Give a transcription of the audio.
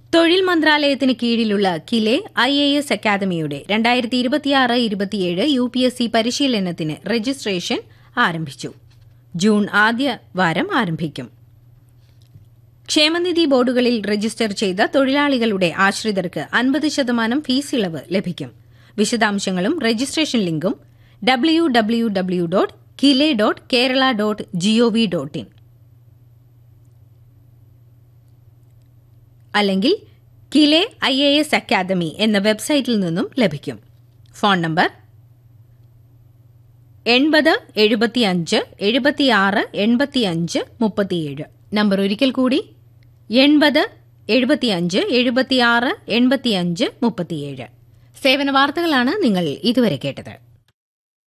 തൊഴിൽ മന്ത്രാലയത്തിന് കീഴിലുള്ള കിലെ ഐ എ എസ് അക്കാദമിയുടെ രണ്ടായിരത്തി ഇരുപത്തിയാറ് ഇരുപത്തിയേഴ് യു പി എസ് സി പരിശീലനത്തിന് രജിസ്ട്രേഷൻ ആരംഭിച്ചു ജൂൺ ആദ്യ വാരം ആരംഭിക്കും ക്ഷേമനിധി ബോർഡുകളിൽ രജിസ്റ്റർ ചെയ്ത തൊഴിലാളികളുടെ ആശ്രിതർക്ക് അൻപത് ശതമാനം ഫീസ് ഇളവ് ലഭിക്കും വിശദാംശങ്ങളും രജിസ്ട്രേഷൻ ലിങ്കും W W W dot KILE dot Kerala dot GOV dot in അല്ലെങ്കിൽ KILE I A S academy എന്ന വെബ്സൈറ്റിൽ നിന്നും ലഭിക്കും ഫോൺ നമ്പർ എൺപത് എഴുപത്തിയഞ്ച് എഴുപത്തിയാറ് എൺപത്തിയഞ്ച് മുപ്പത്തിയേഴ് നമ്പർ ഒരിക്കൽ കൂടി എൺപത് എഴുപത്തിയഞ്ച് എഴുപത്തിയാറ് എൺപത്തിയഞ്ച് മുപ്പത്തിയേഴ് സേവന വാർത്തകളാണ് നിങ്ങൾ ഇതുവരെ കേട്ടത്